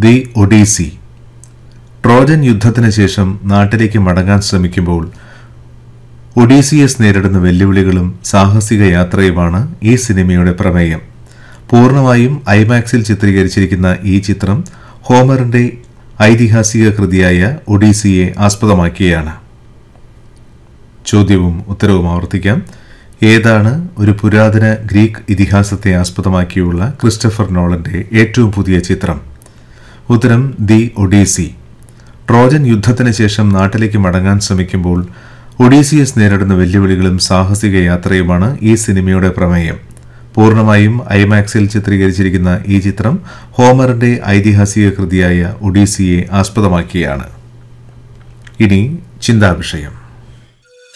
the Odissi Trojan യുദ്ധത്തിന് ശേഷം നാട്ടിലേക്ക് മടങ്ങാൻ ശ്രമിക്കുമ്പോൾ ഒഡീസിയസ് നേരിടുന്ന വെല്ലുവിളികളും സാഹസിക യാത്രയുമാണ് ഈ സിനിമയുടെ പ്രമേയം പൂർണ്ണമായും ഐമാക്സിൽ ചിത്രീകരിച്ചിരിക്കുന്ന ഈ ചിത്രം ഹോമറിന്റെ ഐതിഹാസിക കൃതിയായ ഒഡീസിയെ ആസ്പദമാക്കിയാണ് ചോദ്യവും ഉത്തരവും ആവർത്തിക്കാം ഏതാണ് ഒരു പുരാതന ഗ്രീക്ക് ഇതിഹാസത്തെ ആസ്പദമാക്കിയുള്ള ക്രിസ്റ്റഫർ നോളന്റെ ഏറ്റവും പുതിയ ചിത്രം ഉത്തരം ദി ഒഡീസി ട്രോജൻ യുദ്ധത്തിന് ശേഷം നാട്ടിലേക്ക് മടങ്ങാൻ ശ്രമിക്കുമ്പോൾ ഒഡീസിയസ് നേരിടുന്ന വെല്ലുവിളികളും സാഹസിക യാത്രയുമാണ് ഈ സിനിമയുടെ പ്രമേയം പൂർണ്ണമായും ഐമാക്സിൽ ചിത്രീകരിച്ചിരിക്കുന്ന ഈ ചിത്രം ഹോമറിന്റെ ഐതിഹാസിക കൃതിയായ ഒഡീസിയെ ആസ്പദമാക്കിയാണ് ഇനി ചിന്താവിഷയം